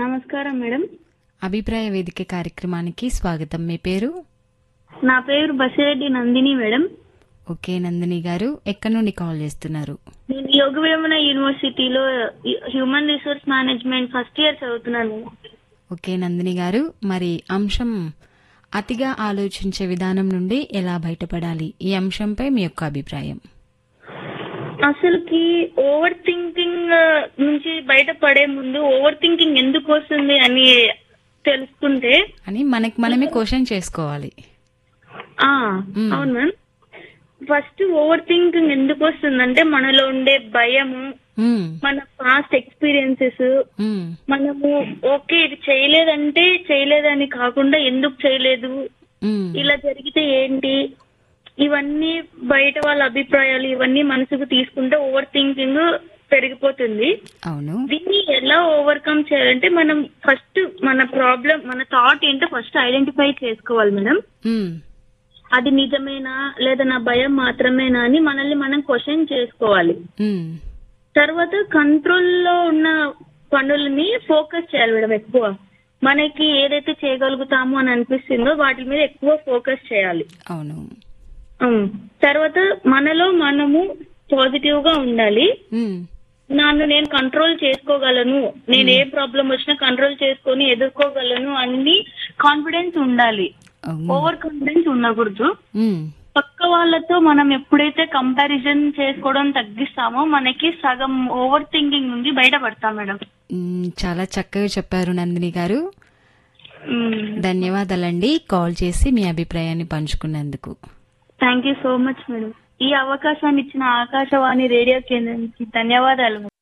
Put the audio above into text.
నమస్కారం మేడం అభిప్రాయ వేదిక కార్యక్రమానికి స్వాగతం మీ పేరు నా పేరు బసిరెడ్డి నందిని మేడం ఓకే నందిని గారు ఎక్కడి నుండి కాల్ చేస్తున్నారు నేను యోగవేమన యూనివర్సిటీలో human resource management first year చదువుతున్నాను ఓకే నందిని గారు మరి అంశం అతిగా ఆలోచించే విధానం నుండి ఎలా బయటపడాలి ఈ అంశంపై మీ యొక్క అభిప్రాయం అసలుకి ఓవర్ థింకింగ్ నుంచి బయటపడే ముందు ఓవర్ థింకింగ్ ఎందుకు వస్తుంది అని తెలుసుకుంటే అని మనకి మనమే క్వశ్చన్ చేసుకోవాలి ఆ మ్మ్. అవును మ్యామ్ ఫస్ట్ ఓవర్ థింకింగ్ ఎందుకు వస్తుందంటే మనలో ఉండే భయము మ్మ్. మన పాస్ట్ ఎక్స్పీరియన్సెస్ మ్మ్. మనము ఓకే ఇది చేయలేదంటే చేయలేదని కాకుండా ఎందుకు చేయలేదు మ్మ్. ఇలా జరిగితే ఏంటి ఇవన్నీ బయట వాళ్ళ అభిప్రాయాలు ఇవన్నీ మనసుకు తీసుకుంటే ఓవర్ థింకింగ్ పెరిగిపోతుంది అవును దీన్ని ఎలా ఓవర్కమ్ చేయాలంటే మనం ఫస్ట్ మన ప్రాబ్లం మన థాట్ ఏంటో ఫస్ట్ ఐడెంటిఫై చేసుకోవాలి మేడం మ్మ్. అది నిజమేనా లేదా నా భయం మాత్రమేనా అని మనల్ని మనం క్వశ్చన్ చేసుకోవాలి మ్మ్. తర్వాత కంట్రోల్లో ఉన్న పనులని ఫోకస్ చేయాలి మేడం ఎక్కువ మనకి ఏదైతే చేయగలుగుతాము అని అనిపిస్తుందో వాటి మీద ఎక్కువ ఫోకస్ చేయాలి అవును ఉమ్. తర్వాత మనలో మనము పాజిటివ్ గా ఉండాలి మ్మ్. నన్ను నేను కంట్రోల్ చేసుకోగలను నేను ఏ ప్రాబ్లం వచ్చినా కంట్రోల్ చేసుకొని ఎదుర్కోగలను అన్ని కాన్ఫిడెన్స్ ఉండాలి అవును. ఓవర్ కాన్ఫిడెన్స్ ఉండకూడదు మ్మ్. పక్క వాళ్ళతో మనం ఎప్పుడైతే కంపారిజన్ చేసుకోవడం తగ్గిస్తామో మనకి సగం ఓవర్ థింకింగ్ నుండి బయటపడతాం మేడం మ్మ్. చాలా చక్కగా చెప్పారు నందిని గారు ధన్యవాదాలండి కాల్ చేసి మీ అభిప్రాయాన్ని పంచుకున్నందుకు thank you so much madam ఈ అవకాశాన్ని ఇచ్చిన ఆకాశవాణి రేడియో కేంద్రానికి ధన్యవాదాలు